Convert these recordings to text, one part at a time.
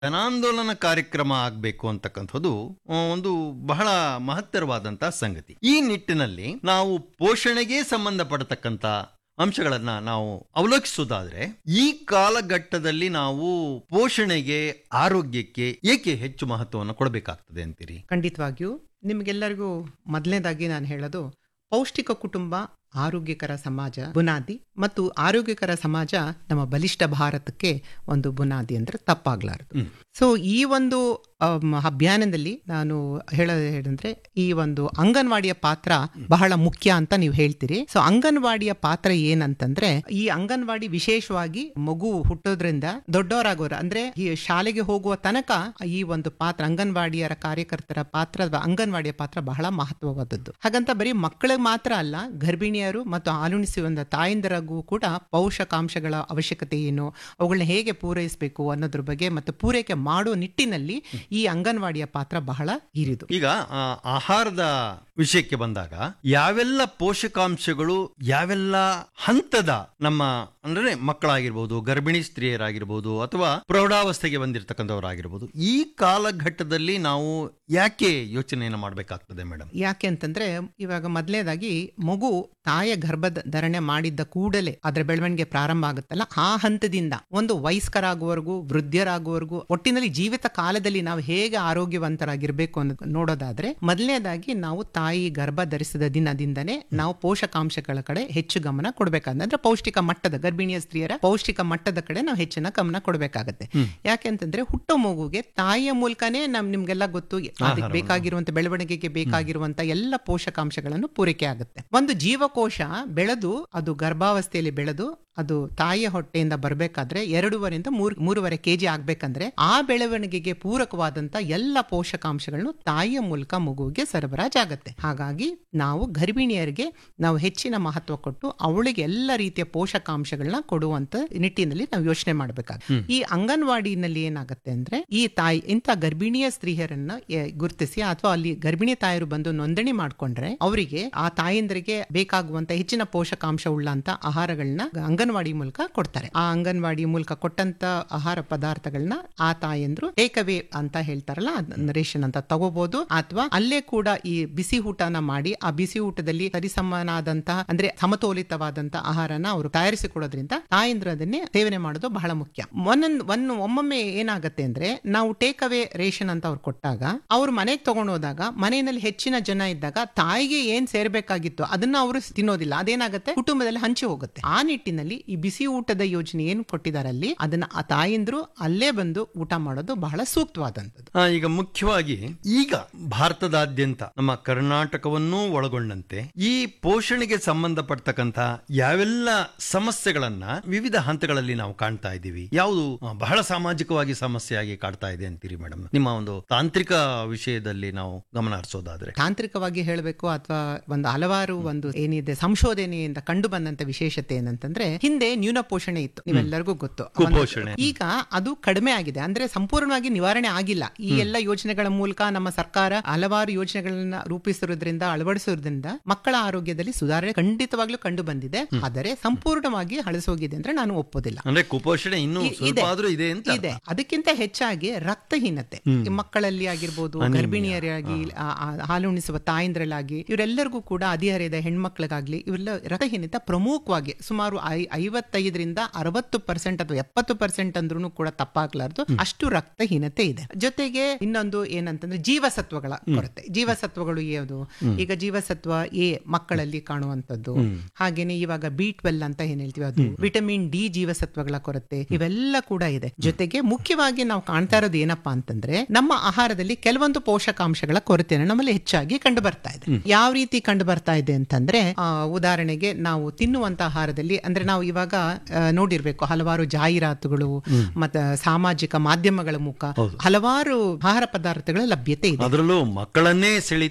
ಜನಾಂದೋಲನ ಕಾರ್ಯಕ್ರಮ ಆಗಬೇಕು ಅಂತಕ್ಕಂಥದ್ದು ಆ, ಒಂದು ಬಹಳ ಮಹತ್ತರವಾದಂತಹ ಸಂಗತಿ ಈ ನಿಟ್ಟಿನಲ್ಲಿ ನಾವು ಪೋಷಣೆಗೆ ಸಂಬಂಧಪಡತಕ್ಕಂತ ಅಂಶಗಳನ್ನ ನಾವು ಅವಲೋಕಿಸೋದಾದ್ರೆ ಈ ಕಾಲಘಟ್ಟದಲ್ಲಿ ನಾವು ಪೋಷಣೆಗೆ ಆರೋಗ್ಯಕ್ಕೆ ಏಕೆ ಹೆಚ್ಚು ಮಹತ್ವವನ್ನು ಕೊಡಬೇಕಾಗ್ತದೆ ಅಂತೀರಿ ಖಂಡಿತವಾಗಿಯೂ ನಿಮಗೆಲ್ಲರಿಗೂ ಮೊದಲನೇದಾಗಿ ನಾನು ಹೇಳೋದು ಪೌಷ್ಟಿಕ ಕುಟುಂಬ ಆರೋಗ್ಯಕರ ಸಮಾಜ ಬುನಾದಿ ಮತ್ತು ಆರೋಗ್ಯಕರ ಸಮಾಜ ನಮ್ಮ ಬಲಿಷ್ಠ ಭಾರತಕ್ಕೆ ಒಂದು ಬುನಾದಿ ಅಂದ್ರೆ ತಪ್ಪಾಗ್ಲಾರದು ಹ್ಮ್. ಸೊ ಈ ಒಂದು ಅಮ್, ಅಭಿಯಾನದಲ್ಲಿ ನಾನು ಹೇಳೋದು ಏನಂದ್ರೆ ಈ ಒಂದು ಅಂಗನವಾಡಿಯ ಪಾತ್ರ ಬಹಳ ಮುಖ್ಯ ಅಂತ ನೀವು ಹೇಳ್ತೀರಿ ಸೊ ಅಂಗನವಾಡಿಯ ಪಾತ್ರ ಏನಂತಂದ್ರೆ ಈ ಅಂಗನವಾಡಿ ವಿಶೇಷವಾಗಿ ಮಗು ಹುಟ್ಟೋದ್ರಿಂದ ದೊಡ್ಡವರಾಗೋರು ಅಂದ್ರೆ ಈ ಶಾಲೆಗೆ ಹೋಗುವ ತನಕ ಈ ಒಂದು ಪಾತ್ರ ಅಂಗನವಾಡಿಯರ ಕಾರ್ಯಕರ್ತರ ಪಾತ್ರ ಅಂಗನವಾಡಿಯ ಪಾತ್ರ ಬಹಳ ಮಹತ್ವವಾದದ್ದು ಹಾಗಂತ ಬರೀ ಮಕ್ಕಳಿಗೆ ಮಾತ್ರ ಅಲ್ಲ ಗರ್ಭಿಣಿಯರು ಮತ್ತು ಹಾಲುಣಿಸುವಂತ ತಾಯಂದಿರಗೂ ಕೂಡ ಪೋಷಕಾಂಶಗಳ ಅವಶ್ಯಕತೆ ಏನು ಅವುಗಳನ್ನ ಹೇಗೆ ಪೂರೈಸಬೇಕು ಅನ್ನೋದ್ರ ಬಗ್ಗೆ ಮತ್ತು ಪೂರೈಕೆ ಮಾಡುವ ನಿಟ್ಟಿನಲ್ಲಿ ಈ ಅಂಗನವಾಡಿಯ ಪಾತ್ರ ಬಹಳ ಹಿರಿದು ಈಗ ಆ, ಆಹಾರದ ವಿಷಯಕ್ಕೆ ಬಂದಾಗ ಯಾವೆಲ್ಲ ಪೋಷಕಾಂಶಗಳು ಯಾವೆಲ್ಲ ಹಂತದ ನಮ್ಮ ಅಂದ್ರೆ ಮಕ್ಕಳಾಗಿರ್ಬೋದು ಗರ್ಭಿಣಿ ಸ್ತ್ರೀಯರಾಗಿರ್ಬೋದು ಅಥವಾ ಪ್ರೌಢಾವಸ್ಥೆಗೆ ಬಂದಿರತಕ್ಕಂಥವರಾಗಿರ್ಬೋದು ಈ ಕಾಲಘಟ್ಟದಲ್ಲಿ ನಾವು ಯಾಕೆ ಯೋಚನೆಯನ್ನು ಮಾಡಬೇಕಾಗ್ತದೆ ಮೇಡಮ್ ಯಾಕೆ ಅಂತಂದ್ರೆ ಇವಾಗ ಮೊದಲನೇದಾಗಿ ಮಗು ತಾಯ ಗರ್ಭದ ಧರಣೆ ಮಾಡಿದ್ದ ಕೂಡಲೇ ಅದರ ಬೆಳವಣಿಗೆ ಪ್ರಾರಂಭ ಆಗುತ್ತಲ್ಲ ಆ ಹಂತದಿಂದ ಒಂದು ವಯಸ್ಕರಾಗುವವರೆಗೂ ವೃದ್ಧರಾಗುವವರೆಗೂ ಒಟ್ಟಿನಲ್ಲಿ ಜೀವಿತ ಕಾಲದಲ್ಲಿ ನಾವು ಹೇಗೆ ಆರೋಗ್ಯವಂತರಾಗಿರ್ಬೇಕು ಅನ್ನೋದು ನೋಡೋದಾದ್ರೆ ಮೊದಲನೇದಾಗಿ ನಾವು ತಾಯಿ ಗರ್ಭ ಧರಿಸಿದ ದಿನದಿಂದನೇ ನಾವು ಪೋಷಕಾಂಶಗಳ ಕಡೆ ಹೆಚ್ಚು ಗಮನ ಕೊಡಬೇಕಾದ್ರೆ ಅಂದ್ರೆ ಪೌಷ್ಟಿಕ ಮಟ್ಟದ ಗರ್ಭಿಣಿಯ ಸ್ತ್ರೀಯರ ಪೌಷ್ಟಿಕ ಮಟ್ಟದ ಕಡೆ ನಾವು ಹೆಚ್ಚಿನ ಗಮನ ಕೊಡಬೇಕಾಗತ್ತೆ ಯಾಕೆಂತಂದ್ರೆ ಹುಟ್ಟೋ ಮಗುಗೆ ತಾಯಿಯ ಮೂಲಕನೇ ನಮ್ ನಿಮ್ಗೆಲ್ಲ ಗೊತ್ತು ಅದಕ್ಕೆ ಬೇಕಾಗಿರುವಂತ ಬೆಳವಣಿಗೆಗೆ ಬೇಕಾಗಿರುವಂತ ಎಲ್ಲ ಪೋಷಕಾಂಶಗಳನ್ನು ಪೂರೈಕೆ ಆಗುತ್ತೆ ಒಂದು ಜೀವಕೋಶ ಬೆಳೆದು ಅದು ಗರ್ಭಾವಸ್ಥೆಯಲ್ಲಿ ಬೆಳೆದು ಅದು ತಾಯಿಯ ಹೊಟ್ಟೆಯಿಂದ ಬರಬೇಕಾದ್ರೆ ಎರಡೂವರೆಯಿಂದ ಮೂರ್ ಮೂರುವರೆ ಕೆಜಿ ಆಗ್ಬೇಕಂದ್ರೆ ಆ ಬೆಳವಣಿಗೆಗೆ ಪೂರಕವಾದಂತ ಎಲ್ಲ ಪೋಷಕಾಂಶಗಳನ್ನು ತಾಯಿಯ ಮೂಲಕ ಮಗುವಿಗೆ ಸರಬರಾಜಾಗತ್ತೆ ಹಾಗಾಗಿ ನಾವು ಗರ್ಭಿಣಿಯರಿಗೆ ನಾವು ಹೆಚ್ಚಿನ ಮಹತ್ವ ಕೊಟ್ಟು ಅವಳಿಗೆ ಎಲ್ಲ ರೀತಿಯ ಪೋಷಕಾಂಶಗಳನ್ನ ಕೊಡುವಂತ ನಿಟ್ಟಿನಲ್ಲಿ ನಾವು ಯೋಚನೆ ಮಾಡಬೇಕಾಗುತ್ತೆ ಈ ಅಂಗನವಾಡಿನಲ್ಲಿ ಏನಾಗುತ್ತೆ ಅಂದ್ರೆ ಈ ತಾಯಿ ಇಂಥ ಗರ್ಭಿಣಿಯ ಸ್ತ್ರೀಯರನ್ನ ಎ, ಗುರುತಿಸಿ ಅಥವಾ ಅಲ್ಲಿ ಗರ್ಭಿಣಿ ತಾಯರು ಬಂದು ನೋಂದಣಿ ಮಾಡ್ಕೊಂಡ್ರೆ ಅವರಿಗೆ ಆ ತಾಯಂದರಿಗೆ ಬೇಕಾಗುವಂತ ಹೆಚ್ಚಿನ ಪೋಷಕಾಂಶ ಉಳ್ಳಂತ ಆಹಾರಗಳನ್ನ ಅಂಗನವಾಡಿ ಮೂಲಕ ಕೊಡ್ತಾರೆ ಆ ಅಂಗನವಾಡಿ ಮೂಲಕ ಕೊಟ್ಟಂತ ಆಹಾರ ಪದಾರ್ಥಗಳನ್ನ ಆ ತಾಯಂದ್ರು ಟೇಕವೇ ಅಂತ ಹೇಳ್ತಾರಲ್ಲ ಅದ್ನ ರೇಷನ್ ಅಂತ ತಗೋಬಹುದು ಅಥವಾ ಅಲ್ಲೇ ಕೂಡ ಈ ಬಿಸಿ ಊಟನ ಮಾಡಿ ಆ ಬಿಸಿ ಊಟದಲ್ಲಿ ಸರಿಸಮನಾದಂತಹ ಅಂದ್ರೆ ಸಮತೋಲಿತವಾದಂತಹ ಆಹಾರನ ಅವರು ತಯಾರಿಸಿ ಕೊಡೋದ್ರಿಂದ ತಾಯಂದ್ರು ಅದನ್ನೇ ಸೇವನೆ ಮಾಡೋದು ಬಹಳ ಮುಖ್ಯ ಒಂದೊಂದು ಒಂದು ಒಮ್ಮೊಮ್ಮೆ ಏನಾಗತ್ತೆ ಅಂದ್ರೆ ನಾವು ಟೇಕ್ ಅವೇ ರೇಷನ್ ಅಂತ ಅವ್ರು ಕೊಟ್ಟಾಗ ಅವ್ರು ಮನೆಗೆ ತಗೊಂಡು ಹೋದಾಗ ಮನೆಯಲ್ಲಿ ಹೆಚ್ಚಿನ ಜನ ಇದ್ದಾಗ ತಾಯಿಗೆ ಏನ್ ಸೇರ್ಬೇಕಾಗಿತ್ತು ಅದನ್ನ ಅವರು ತಿನ್ನೋದಿಲ್ಲ ಅದೇನಾಗುತ್ತೆ ಕುಟುಂಬದಲ್ಲಿ ಹಂಚಿ ಹೋಗುತ್ತೆ ಆ ನಿಟ್ಟಿನಲ್ಲಿ ಈ ಬಿಸಿ ಊಟದ ಯೋಜನೆ ಏನು ಕೊಟ್ಟಿದಾರಲ್ಲಿ ಅದನ್ನ ಆ ತಾಯಂದ್ರು ಅಲ್ಲೇ ಬಂದು ಊಟ ಮಾಡೋದು ಬಹಳ ಸೂಕ್ತವಾದಂಥದ್ದು ಆ, ಈಗ ಮುಖ್ಯವಾಗಿ ಈಗ ಭಾರತದಾದ್ಯಂತ ನಮ್ಮ ಕರ್ನಾಟಕವನ್ನೂ ಒಳಗೊಂಡಂತೆ ಈ ಪೋಷಣೆಗೆ ಸಂಬಂಧಪಡ್ತಕ್ಕಂತ ಯಾವೆಲ್ಲ ಸಮಸ್ಯೆಗಳನ್ನ ವಿವಿಧ ಹಂತಗಳಲ್ಲಿ ನಾವು ಕಾಣ್ತಾ ಇದ್ದೀವಿ ಯಾವುದು ಆ, ಬಹಳ ಸಾಮಾಜಿಕವಾಗಿ ಸಮಸ್ಯೆಯಾಗಿ ಕಾಡ್ತಾ ಇದೆ ಅಂತೀರಿ ಮೇಡಮ್ ನಿಮ್ಮ ಒಂದು ತಾಂತ್ರಿಕ ವಿಷಯದಲ್ಲಿ ನಾವು ಗಮನ ಹರಿಸೋದಾದ್ರೆ ತಾಂತ್ರಿಕವಾಗಿ ಹೇಳಬೇಕು ಅಥವಾ ಒಂದು ಹಲವಾರು ಒಂದು ಏನಿದೆ ಸಂಶೋಧನೆಯಿಂದ ಕಂಡು ಬಂದಂತ ವಿಶೇಷತೆ ಏನಂತಂದ್ರೆ ಹಿಂದೆ ನ್ಯೂನ ಪೋಷಣೆ ಇತ್ತು ನೀವೆಲ್ಲರಿಗೂ ಗೊತ್ತು ಒಂದು- ಕುಪೋಷಣೆ. ಈಗ ಅದು ಕಡಿಮೆ ಆಗಿದೆ ಅಂದ್ರೆ ಸಂಪೂರ್ಣವಾಗಿ ನಿವಾರಣೆ ಆಗಿಲ್ಲ ಈ ಎಲ್ಲ ಯೋಜನೆಗಳ ಮೂಲಕ ನಮ್ಮ ಸರ್ಕಾರ ಹಲವಾರು ಯೋಜನೆಗಳನ್ನ ರೂಪಿಸಿರೋದ್ರಿಂದ ಅಳವಡಿಸೋದ್ರಿಂದ ಮಕ್ಕಳ ಆರೋಗ್ಯದಲ್ಲಿ ಸುಧಾರಣೆ ಖಂಡಿತವಾಗ್ಲೂ ಕಂಡು ಬಂದಿದೆ ಆದರೆ ಸಂಪೂರ್ಣವಾಗಿ ಹಳಸೋಗಿದೆ ಅಂದ್ರೆ ನಾನು ಒಪ್ಪೋದಿಲ್ಲ ಅಂದ್ರೆ ಕುಪೋಷಣೆ ಇನ್ನೂ ಇ- ಸ್ವಲ್ಪ ಆದ್ರೂ ಇದೆ ಅಂತ ಇದೆ ಅದಕ್ಕಿಂತ ಹೆಚ್ಚಾಗಿ ರಕ್ತಹೀನತೆ ಈ ಮಕ್ಕಳಲ್ಲಿ ಆಗಿರ್ಬೋದು ಗರ್ಭಿಣಿಯರಾಗಿ ಆ- ಆ ಹಾಲುಣಿಸುವ ತಾಯಂದ್ರಲ್ಲಾಗಿ ಇವರೆಲ್ಲರಿಗೂ ಕೂಡ ಹದಿಹರೆಯದ ಹೆಣ್ಮಕ್ಳಿಗಾಗ್ಲಿ ಇವೆಲ್ಲ ರಕ್ತಹೀನತೆ ಪ್ರಮುಖವಾಗಿ ಸುಮಾರು ಐ- ಐವತ್ತೈದರಿಂದ ಅರವತ್ತು ಪರ್ಸೆಂಟ್ ಅಥವಾ ಎಪ್ಪತ್ತು ಪರ್ಸೆಂಟ್ ಅಂದ್ರೂ ಕೂಡ ತಪ್ಪಾಗ್ಲಾರ್ದು ಅಷ್ಟು ರಕ್ತಹೀನತೆ ಇದೆ ಜೊತೆಗೆ ಇನ್ನೊಂದು ಏನಂತಂದ್ರೆ ಜೀವಸತ್ವಗಳ ಕೊರತೆ ಜೀವಸತ್ವಗಳು ಯಾವುದು ಈಗ ಜೀವಸತ್ವ ಎ ಮಕ್ಕಳಲ್ಲಿ ಕಾಣುವಂತದ್ದು ಹಾಗೇನೆ ಇವಾಗ ಬಿ ಟ್ವೆಲ್ ಅಂತ ಏನ್ ಹೇಳ್ತೀವಿ ಅದು ವಿಟಮಿನ್ ಡಿ ಜೀವಸತ್ವಗಳ ಕೊರತೆ ಇವೆಲ್ಲ ಕೂಡ ಇದೆ ಜೊತೆಗೆ ಮುಖ್ಯವಾಗಿ ನಾವು ಕಾಣ್ತಾ ಇರೋದು ಏನಪ್ಪಾ ಅಂತಂದ್ರೆ ನಮ್ಮ ಆಹಾರದಲ್ಲಿ ಕೆಲವೊಂದು ಪೋಷಕಾಂಶಗಳ ಕೊರತೆಯನ್ನು ನಮ್ಮಲ್ಲಿ ಹೆಚ್ಚಾಗಿ ಕಂಡು ಬರ್ತಾ ಇದೆ ಯಾವ ರೀತಿ ಕಂಡು ಬರ್ತಾ ಇದೆ ಅಂತಂದ್ರೆ ಆ, ಉದಾಹರಣೆಗೆ ನಾವು ತಿನ್ನುವಂತ ಆಹಾರದಲ್ಲಿ ಅಂದ್ರೆ ನಾವು ಇವಾಗ ಆ, ನೋಡಿರ್ಬೇಕು ಹಲವಾರು ಜಾಹೀರಾತುಗಳು ಮತ್ತೆ ಸಾಮಾಜಿಕ ಮಾಧ್ಯಮಗಳ ಮುಖ ಹಲವಾರು ಆಹಾರ ಪದಾರ್ಥಗಳ ಲಭ್ಯತೆ ಇದೆ ಅದರಲ್ಲೂ ಮಕ್ಕಳನ್ನೇ ಸೆಳೀತಾ ಇರ್ತಕ್ಕಂಥ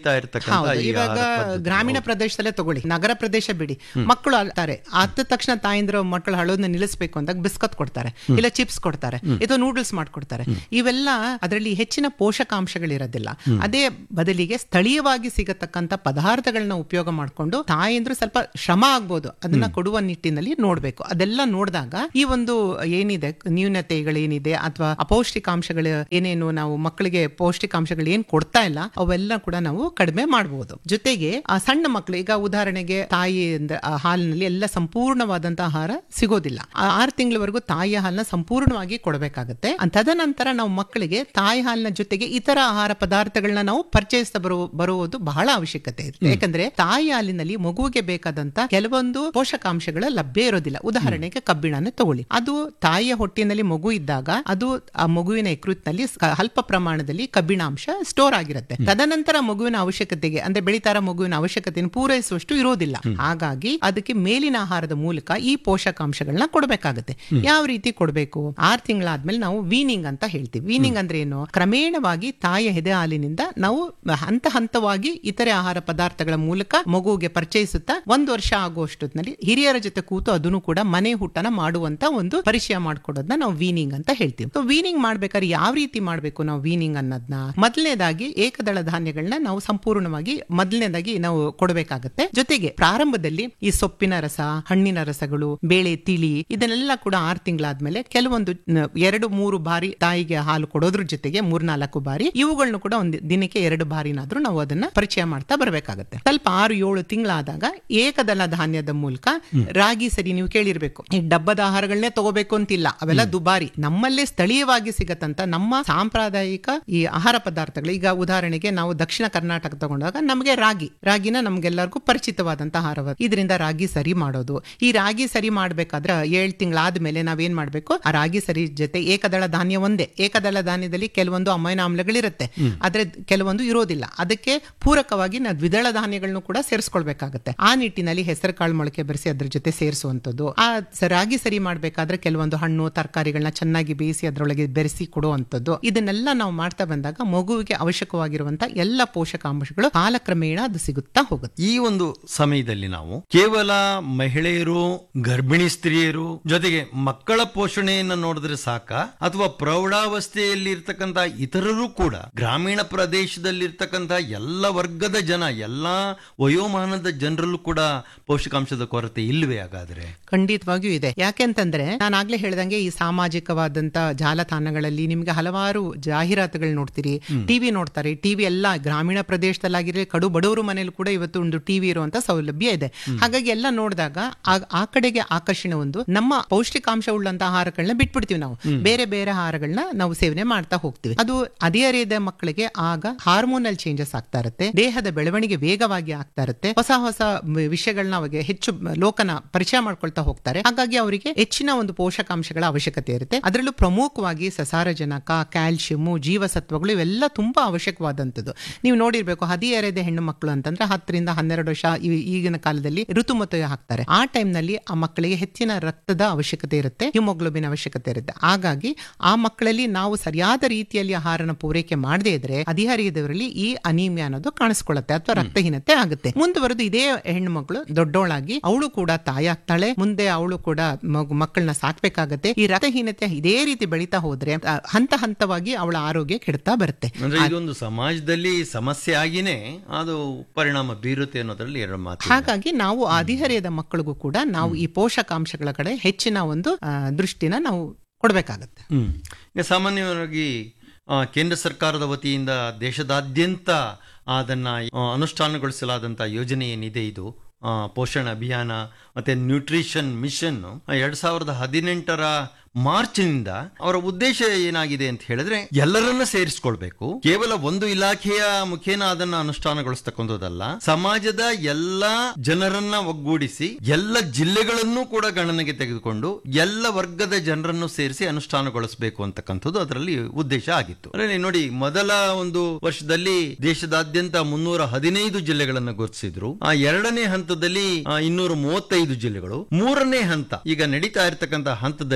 ಇರ್ತಕ್ಕಂಥ ಹೌದು ಈ ಇವಾಗ ಆಹಾರ ಪದ್ಧತಿ. ಗ್ರಾಮೀಣ ಪ್ರದೇಶದಲ್ಲೇ ತಗೊಳ್ಳಿ ನಗರ ಪ್ರದೇಶ ಬಿಡಿ ಮಕ್ಕಳು ಅಳ್ತಾರೆ ಹತ್ತ ತಕ್ಷಣ ತಾಯಿಂದ್ರ ಮಕ್ಕಳು ಹಳೋದನ್ನ ನಿಲ್ಲಿಸಬೇಕು ಅಂದಾಗ ಬಿಸ್ಕತ್ ಕೊಡ್ತಾರೆ ಇಲ್ಲ ಚಿಪ್ಸ್ ಕೊಡ್ತಾರೆ ಇದು ನೂಡಲ್ಸ್ ಮಾಡ್ಕೊಡ್ತಾರೆ ಇವೆಲ್ಲ ಅದರಲ್ಲಿ ಹೆಚ್ಚಿನ ಪೋಷಕಾಂಶಗಳಿರೋದಿಲ್ಲ ಅದೇ ಬದಲಿಗೆ ಸ್ಥಳೀಯವಾಗಿ ಸಿಗತಕ್ಕಂತ ಪದಾರ್ಥಗಳನ್ನ ಉಪಯೋಗ ಮಾಡಿಕೊಂಡು ತಾಯಂದ್ರು ಸ್ವಲ್ಪ ಶ್ರಮ ಆಗ್ಬೋದು ಅದನ್ನ ಕೊಡುವ ನಿಟ್ಟಿನಲ್ಲಿ ನೋಡ್ಬೇಕು ಅದೆಲ್ಲ ನೋಡಿದಾಗ ಈ ಒಂದು ಏನಿದೆ ನ್ಯೂನತೆಗಳೇನಿದೆ ಅಥವಾ ಅಪೌಷ್ಟಿಕಾಂಶಗಳು ಏನೇನು ನಾವು ಮಕ್ಕಳಿಗೆ ಪೌಷ್ಟಿಕಾಂಶಗಳು ಏನ್ ಕೊಡ್ತಾ ಇಲ್ಲ ಅವೆಲ್ಲ ಕೂಡ ನಾವು ಕಡಿಮೆ ಮಾಡಬಹುದು ಜೊತೆಗೆ ಆ ಸಣ್ಣ ಮಕ್ಕಳು ಈಗ ಉದಾಹರಣೆಗೆ ತಾಯಿ ಅಂದ್ರ- ಆ ಹಾಲಿನಲ್ಲಿ ಎಲ್ಲ ಸಂಪೂರ್ಣವಾದಂತಹ ಆಹಾರ ಸಿಗೋದಿಲ್ಲ ಆ ಆರು ತಿಂಗಳವರೆಗೂ ತಾಯಿಯ ಹಾಲನ್ನ ಸಂಪೂರ್ಣವಾಗಿ ಕೊಡಬೇಕಾಗುತ್ತೆ ಅನ್- ತದನಂತರ ನಾವು ಮಕ್ಕಳಿಗೆ ತಾಯಿ ಹಾಲಿನ ಜೊತೆಗೆ ಇತರ ಆಹಾರ ಪದಾರ್ಥಗಳನ್ನ ನಾವು ಪರಿಚಯಿಸ್ತಾ ಬರು ಬರುವುದು ಬಹಳ ಅವಶ್ಯಕತೆ ಇರುತ್ತೆ ಯಾಕಂದ್ರೆ ತಾಯಿ ಹಾಲಿನಲ್ಲಿ ಮಗುವಿಗೆ ಬೇಕಾದಂತ ಕೆಲವೊಂದು ಪೋಷಕಾಂಶಗಳು ಲಭ್ಯ ಇರೋದಿಲ್ಲ ಉದಾಹರಣೆಗೆ ಕಬ್ಬಿಣನ ತಗೊಳ್ಳಿ ಅದು ತಾಯಿಯ ಹೊಟ್ಟೆನಲ್ಲಿ ಮಗು ಇದ್ದಾಗ ಅದು ಆ ಮಗುವಿನ ಯಕೃತ್ನಲ್ಲಿ ಸ- ಅಲ್ಪ ಪ್ರಮಾಣದಲ್ಲಿ ಕಬ್ಬಿಣಾಂಶ ಸ್ಟೋರ್ ಆಗಿರುತ್ತೆ ತದನಂತರ ಮಗುವಿನ ಅವಶ್ಯಕತೆಗೆ ಅಂದ್ರೆ ಬೆಳಿತಾರ ಮಗುವಿನ ಅವಶ್ಯಕತೆಯನ್ನು ಪೂರೈಸುವಷ್ಟು ಇರೋದಿಲ್ಲ ಹಾಗಾಗಿ ಅದಕ್ಕೆ ಮೇಲಿನ ಆಹಾರದ ಮೂಲಕ ಈ ಪೋಷಕಾಂಶಗಳನ್ನ ಕೊಡಬೇಕಾಗುತ್ತೆ ಯಾವ ರೀತಿ ಕೊಡಬೇಕು ಆರು ತಿಂಗಳಾದ್ಮೇಲೆ ನಾವು ವೀನಿಂಗ್ ಅಂತ ಹೇಳ್ತೀವಿ ವೀನಿಂಗ್ ಅಂದ್ರೆ ಏನು ಕ್ರಮೇಣವಾಗಿ ತಾಯಿಯ ಎದೆ ಹಾಲಿನಿಂದ ನಾವು ಹಂತ ಹಂತವಾಗಿ ಇತರೆ ಆಹಾರ ಪದಾರ್ಥಗಳ ಮೂಲಕ ಮಗುವಿಗೆ ಪರಿಚಯಿಸುತ್ತಾ ಒಂದು ವರ್ಷ ಆಗುವಷ್ಟೊತ್ತಿನಲ್ಲಿ ಹಿರಿಯರ ಜೊತೆ ಕೂತು ಅದನ್ನು ಕೂಡ ಮನೆ ಹುಟ್ಟನ ಮಾಡುವಂತ ಒಂದು ಪರಿಚಯ ಮಾಡ್ಕೊಡೋದನ್ನ ನಾವು ವೀನಿಂಗ್ ಅಂತ ಹೇಳ್ತೀವಿ ಸೊ ವೀನಿಂಗ್ ಮಾಡ್ಬೇಕಾದ್ರೆ ಯಾವ ರೀತಿ ಮಾಡಬೇಕು ನಾವು ವೀನಿಂಗ್ ಅನ್ನೋದನ್ನ ಮೊದಲನೇದಾಗಿ ಏಕದಳ ಧಾನ್ಯಗಳನ್ನ ನಾವು ಸಂಪೂರ್ಣವಾಗಿ ಮೊದಲನೇದಾಗಿ ನಾವು ಕೊಡಬೇಕಾಗತ್ತೆ ಜೊತೆಗೆ ಪ್ರಾರಂಭದಲ್ಲಿ ಈ ಸೊಪ್ಪಿನ ರಸ ಹಣ್ಣಿನ ರಸಗಳು ಬೇಳೆ ತಿಳಿ ಇದನ್ನೆಲ್ಲ ಕೂಡ ಆರು ತಿಂಗಳಾದ್ಮೇಲೆ ಕೆಲವೊಂದು ನ- ಎರಡು ಮೂರು ಬಾರಿ ತಾಯಿಗೆ ಹಾಲು ಕೊಡೋದ್ರ ಜೊತೆಗೆ ಮೂರ್ನಾಲ್ಕು ಬಾರಿ ಇವುಗಳನ್ನು ಕೂಡ ಒಂದು ದಿನಕ್ಕೆ ಎರಡು ಬಾರಿನಾದ್ರೂ ನಾವು ಅದನ್ನ ಪರಿಚಯ ಮಾಡ್ತಾ ಬರಬೇಕಾಗತ್ತೆ ಸ್ವಲ್ಪ ಆರು ಏಳು ತಿಂಗಳಾದಾಗ ಏಕದಳ ಧಾನ್ಯದ ಮೂಲಕ ರಾಗಿ ಸರಿ ನೀವು ಕೇಳಿರ್ಬೇಕು ಈ ಡಬ್ಬದ ಆಹಾರಗಳನ್ನೇ ತಗೋಬೇಕು ಅಂತಿಲ್ಲ ಅವೆಲ್ಲ ದುಬಾರಿ ನಮ್ಮಲ್ಲೇ ಸ್ಥಳೀಯವಾಗಿ ಸಿಗತ್ತಂತ ನಮ್ಮ ಸಾಂಪ್ರದಾಯಿಕ ಈ ಆಹಾರ ಪದಾರ್ಥಗಳು ಈಗ ಉದಾಹರಣೆಗೆ ನಾವು ದಕ್ಷಿಣ ಕರ್ನಾಟಕ ತಗೊಂಡಾಗ ನಮಗೆ ರಾಗಿ ರಾಗಿನ ನಮ್ಗೆಲ್ಲರಿಗೂ ಪರಿಚಿತವಾದಂತ ಆಹಾರ ಇದರಿಂದ ರಾಗಿ ಸರಿ ಮಾಡೋದು ಈ ರಾಗಿ ಸರಿ ಮಾಡ್ಬೇಕಾದ್ರೆ ಏಳು ತಿಂಗಳಾದ್ಮೇಲೆ ನಾವೇನ್ ಮಾಡ್ಬೇಕು ಆ ರಾಗಿ ಸರಿ ಜೊತೆ ಏಕದಳ ಧಾನ್ಯ ಒಂದೇ ಏಕದಳ ಧಾನ್ಯದಲ್ಲಿ ಕೆಲವೊಂದು ಅಮೈನ ಆಮ್ಲಗಳಿರುತ್ತೆ ಆದ್ರೆ ಕೆಲವೊಂದು ಇರೋದಿಲ್ಲ ಅದಕ್ಕೆ ಪೂರಕವಾಗಿ ನಾವು ದ್ವಿದಳ ಧಾನ್ಯಗಳನ್ನು ಕೂಡ ಸೇರಿಸ್ಕೊಳ್ಬೇಕಾಗತ್ತೆ ಆ ನಿಟ್ಟಿನಲ್ಲಿ ಹೆಸರು ಕಾಳು ಮೊಳಕೆ ಬೆರೆಸಿ ಅದ್ರ ಜೊತೆ ಸೇರಿಸುವಂಥದ್ದು ಆ ಸ- ರಾಗಿ ಸರಿ ಮಾಡ್ಬೇಕಾದ್ರೆ ಕೆಲವೊಂದು ಹಣ್ಣು ತರಕಾರಿಗಳನ್ನ ಚೆನ್ನಾಗಿ ಬೇಯಿಸಿ ಅದರೊಳಗೆ ಬೆರೆಸಿ ಕೊಡುವಂಥದ್ದು ಇದನ್ನೆಲ್ಲ ನಾವು ಮಾಡ್ತಾ ಬಂದಾಗ ಮಗುವಿಗೆ ಅವಶ್ಯಕವಾಗಿರುವಂತ ಎಲ್ಲ ಪೋಷಕಾಂಶಗಳು ಕಾಲಕ್ರಮೇಣ ಅದು ಸಿಗುತ್ತಾ ಹೋಗುತ್ತೆ ಈ ಒಂದು ಸಮಯದಲ್ಲಿ ನಾವು ಕೇವಲ ಮಹಿಳೆಯರು ಗರ್ಭಿಣಿ ಸ್ತ್ರೀಯರು ಜೊತೆಗೆ ಮಕ್ಕಳ ಪೋಷಣೆಯನ್ನ ನೋಡಿದ್ರೆ ಸಾಕ ಅಥವಾ ಪ್ರೌಢಾವಸ್ಥೆಯಲ್ಲಿ ಇರ್ತಕ್ಕಂತ ಇತರರು ಕೂಡ ಗ್ರಾಮೀಣ ಪ್ರದೇಶದಲ್ಲಿರ್ತಕ್ಕಂತ ಎಲ್ಲ ವರ್ಗದ ಜನ ಎಲ್ಲಾ ವಯೋಮಾನದ ಜನರಲ್ಲೂ ಕೂಡ ಪೋಷಕಾಂಶದ ಕೊರತೆ ಇಲ್ವೇ ಹಾಗಾದ್ರೆ ಖಂಡಿತವಾಗಿಯೂ ಇದೆ ಯಾಕೆಂತಂದ್ರೆ ನಾನು ಆಗ್ಲೇ ಹೇಳ್ದಂಗೆ ಈ ಸಾಮಾಜಿಕವಾದಂತ ಜಾಲತಾಣಗಳಲ್ಲಿ ನಿಮ್ಗೆ ಹಲವಾರು ಜಾಹೀರಾತುಗಳು ನೋಡ್ತೀರಿ ಟಿವಿ ನೋಡ್ತಾರೆ ಟಿವಿ ಎಲ್ಲ ಗ್ರಾಮೀಣ ಪ್ರದೇಶದಲ್ಲಾಗಿರಲಿ ಕಡು ಬಡವರು ಮನೇಲಿ ಕೂಡ ಇವತ್ತು ಒಂದು ಟಿವಿ ಇರುವಂತ ಸೌಲಭ್ಯ ಇದೆ ಹಾಗಾಗಿ ಎಲ್ಲ ನೋಡಿದಾಗ ಆ- ಆ ಕಡೆಗೆ ಆಕರ್ಷಣೆ ಒಂದು ನಮ್ಮ ಪೌಷ್ಟಿಕಾಂಶ ಉಳ್ಳಂತ ಆಹಾರಗಳನ್ನ ಬಿಟ್ಬಿಡ್ತೀವಿ ನಾವು ಬೇರೆ ಬೇರೆ ಆಹಾರಗಳನ್ನ ನಾವು ಸೇವನೆ ಮಾಡ್ತಾ ಹೋಗ್ತೀವಿ ಅದು ಹದಿಹರೆಯದ ಮಕ್ಕಳಿಗೆ ಆಗ ಹಾರ್ಮೋನಲ್ ಚೇಂಜಸ್ ಆಗ್ತಾ ಇರುತ್ತೆ ದೇಹದ ಬೆಳವಣಿಗೆ ವೇಗವಾಗಿ ಆಗ್ತಾ ಇರುತ್ತೆ ಹೊಸ ಹೊಸ ಮ- ವಿಷಯಗಳನ್ನ ಅವಾಗ ಹೆಚ್ಚು ಲೋಕನ ಪರಿಚಯ ಮಾಡ್ಕೊಳ್ತಾ ಹೋಗ್ತಾರೆ ಹಾಗಾಗಿ ಅವರಿಗೆ ಹೆಚ್ಚಿನ ಒಂದು ಪೋಷಕಾಂಶಗಳ ಅವಶ್ಯಕತೆ ಇರುತ್ತೆ ಅದರಲ್ಲೂ ಪ್ರಮುಖವಾಗಿ ಸಸಾರಜನಕ ಕ್ಯಾಲ್ಸಿಯಮು ಜೀವಸತ್ವಗಳು ಇವೆಲ್ಲ ತುಂಬಾ ಅವಶ್ಯಕವಾದಂಥದ್ದು ನೀವು ನೋಡಿರ್ಬೇಕು ಹದಿಹರೆಯದ ಹೆಣ್ಣು ಮಕ್ಕಳು ಅಂತಂದ್ರೆ ಹತ್ತರಿಂದ ಹನ್ನೆರಡು ವರ್ಷ ಈ- ಈಗಿನ ಕಾಲದಲ್ಲಿ ಋತುಮತ ಹಾಕ್ತಾರೆ ಆ time ನಲ್ಲಿ ಆ ಮಕ್ಕಳಿಗೆ ಹೆಚ್ಚಿನ ರಕ್ತದ ಅವಶ್ಯಕತೆ ಇರುತ್ತೆ ಹಿಮೋಗ್ಲೋಬಿನ್ ಅವಶ್ಯಕತೆ ಇರುತ್ತೆ ಹಾಗಾಗಿ ಆ ಮಕ್ಕಳಲ್ಲಿ ನಾವು ಸರಿಯಾದ ರೀತಿಯಲ್ಲಿ ಆಹಾರನ ಪೂರೈಕೆ ಮಾಡದೇ ಇದ್ರೆ ಹದಿಹರಿಯದವರಲ್ಲಿ ಈ ಅನೀಮಿಯಾ ಅನ್ನೋದು ಕಾಣಿಸ್ಕೊಳ್ಳುತ್ತೆ ಅಥವಾ ರಕ್ತಹೀನತೆ ಆಗುತ್ತೆ ಮುಂದುವರೆದು ಇದೇ ಹೆಣ್ಣು ಮಕ್ಕಳು ದೊಡ್ಡವಳಾಗಿ ಅವಳು ಕೂಡ ತಾಯಾಗ್ತಾಳೆ ಮುಂದೆ ಅವಳು ಕೂಡ ಮಗು ಮಕ್ಕಳನ್ನ ಸಾಕ್ಬೇಕಾಗತ್ತೆ ಈ ರಕ್ತಹೀನತೆ ಇದೇ ರೀತಿ ಬೆಳೀತಾ ಹೋದ್ರೆ ಆ, ಹಂತ ಹಂತವಾಗಿ ಅವಳ ಆರೋಗ್ಯ ಕೆಡ್ತಾ ಬರುತ್ತೆ ಅಂದ್ರೆ ಇದೊಂದು ಸಮಾಜದಲ್ಲಿ ಸಮಸ್ಯೆ ಆಗಿನೇ ಅದು ಪರಿಣಾಮ ಬೀರುತ್ತೆ ಅನ್ನೋದ್ರಲ್ಲಿ ಎರಡು ಮಾತು ಹಾಗಾಗಿ ನಾವು ಹದಿಹರೆಯದ ಮಕ್ಕಳಿಗೂ ಕೂಡ ನಾವು ಈ ಪೋಷಕಾಂಶಗಳ ಕಡೆ ಹೆಚ್ಚಿನ ಒಂದು ಆ, ದೃಷ್ಟಿನ ನಾವು ಕೊಡಬೇಕಾಗತ್ತೆ ಹ್ಮ್ ಈಗ ಸಾಮಾನ್ಯವಾಗಿ ಆ, ಕೇಂದ್ರ ಸರ್ಕಾರದ ವತಿಯಿಂದ ದೇಶದಾದ್ಯಂತ ಅದನ್ನ ಆ, ಅನುಷ್ಠಾನಗೊಳಿಸಲಾದಂತ ಯೋಜನೆ ಏನಿದೆ ಇದು ಆ, ಪೋಷಣ ಅಭಿಯಾನ ಮತ್ತೆ ನ್ಯೂಟ್ರಿಷನ್ ಮಿಷನ್ ಎರಡ್ ಸಾವಿರದ ಹದಿನೆಂಟರ ಮಾರ್ಚ್ನಿಂದ ಅವರ ಉದ್ದೇಶ ಏನಾಗಿದೆ ಅಂತ ಹೇಳಿದ್ರೆ ಎಲ್ಲರನ್ನ ಸೇರಿಸ್ಕೊಳ್ಬೇಕು ಕೇವಲ ಒಂದು ಇಲಾಖೆಯ ಮುಖೇನ ಅದನ್ನ ಅನುಷ್ಠಾನಗೊಳಿಸ್ತಕ್ಕಂಥದ್ದಲ್ಲ ಸಮಾಜದ ಎಲ್ಲಾ ಜನರನ್ನ ಒಗ್ಗೂಡಿಸಿ ಎಲ್ಲ ಜಿಲ್ಲೆಗಳನ್ನು ಕೂಡ ಗಣನೆಗೆ ತೆಗೆದುಕೊಂಡು ಎಲ್ಲ ವರ್ಗದ ಜನರನ್ನು ಸೇರಿಸಿ ಅನುಷ್ಠಾನಗೊಳಿಸಬೇಕು ಅಂತಕ್ಕಂಥದ್ದು ಅದರಲ್ಲಿ ಉದ್ದೇಶ ಆಗಿತ್ತು ಅಂದ್ರೆ ನೀವು ನೋಡಿ ಮೊದಲ ಒಂದು ವರ್ಷದಲ್ಲಿ ದೇಶದಾದ್ಯಂತ ಮುನ್ನೂರ ಹದಿನೈದು ಜಿಲ್ಲೆಗಳನ್ನು ಗುರುತಿಸಿದ್ರು ಆ ಎರಡನೇ ಹಂತದಲ್ಲಿ ಆ, ಇನ್ನೂರ ಮೂವತ್ತೈದು ಜಿಲ್ಲೆಗಳು ಮೂರನೇ ಹಂತ ಈಗ ನಡೀತಾ ಇರತಕ್ಕಂತ ಹಂತದಲ್ಲಿ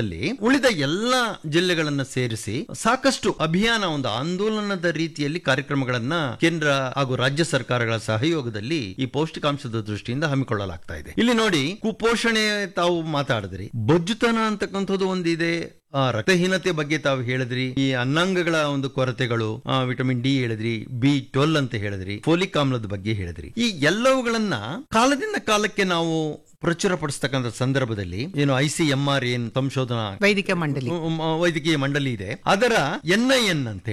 ಉಳಿದ ಎಲ್ಲ ಜಿಲ್ಲೆಗಳನ್ನ ಸೇರಿಸಿ ಸಾಕಷ್ಟು ಅಭಿಯಾನ ಒಂದು ಆಂದೋಲನದ ರೀತಿಯಲ್ಲಿ ಕಾರ್ಯಕ್ರಮಗಳನ್ನ ಕೇಂದ್ರ ಹಾಗೂ ರಾಜ್ಯ ಸರ್ಕಾರಗಳ ಸಹಯೋಗದಲ್ಲಿ ಈ ಪೌಷ್ಟಿಕಾಂಶದ ದೃಷ್ಟಿಯಿಂದ ಹಮ್ಮಿಕೊಳ್ಳಲಾಗ್ತಾ ಇದೆ ಇಲ್ಲಿ ನೋಡಿ ಕುಪೋಷಣೆ ತಾವು ಮಾತಾಡಿದ್ರಿ ಬೊಜ್ಜುತನ ಅಂತಕ್ಕಂಥದ್ದು ಒಂದಿದೆ ಆ, ರಕ್ತಹೀನತೆ ಬಗ್ಗೆ ತಾವು ಹೇಳಿದ್ರಿ ಈ ಅನ್ನಾಂಗಗಳ ಒಂದು ಕೊರತೆಗಳು ಆ, ವಿಟಮಿನ್ ಡಿ ಹೇಳಿದ್ರಿ ಬಿ ಟ್ವೆಲ್ ಅಂತ ಹೇಳಿದ್ರಿ ಫೋಲಿಕ್ ಆಮ್ಲದ ಬಗ್ಗೆ ಹೇಳಿದ್ರಿ ಈ ಎಲ್ಲವುಗಳನ್ನ ಕಾಲದಿಂದ ಕಾಲಕ್ಕೆ ನಾವು ಪ್ರಚುರಪಡಿಸ್ತಕ್ಕಂಥ ಸಂದರ್ಭದಲ್ಲಿ ಏನು ಐ ಸಿ ಎಂ ಆರ್ ಏನ್ ಸಂಶೋಧನಾ ವೈದಿಕ ಮಂಡಳಿ ಮ್, ಮ್, ವೈದ್ಯಕೀಯ ಮಂಡಳಿ ಇದೆ ಅದರ ಎನ್ ಐ ಎನ್ ಅಂತ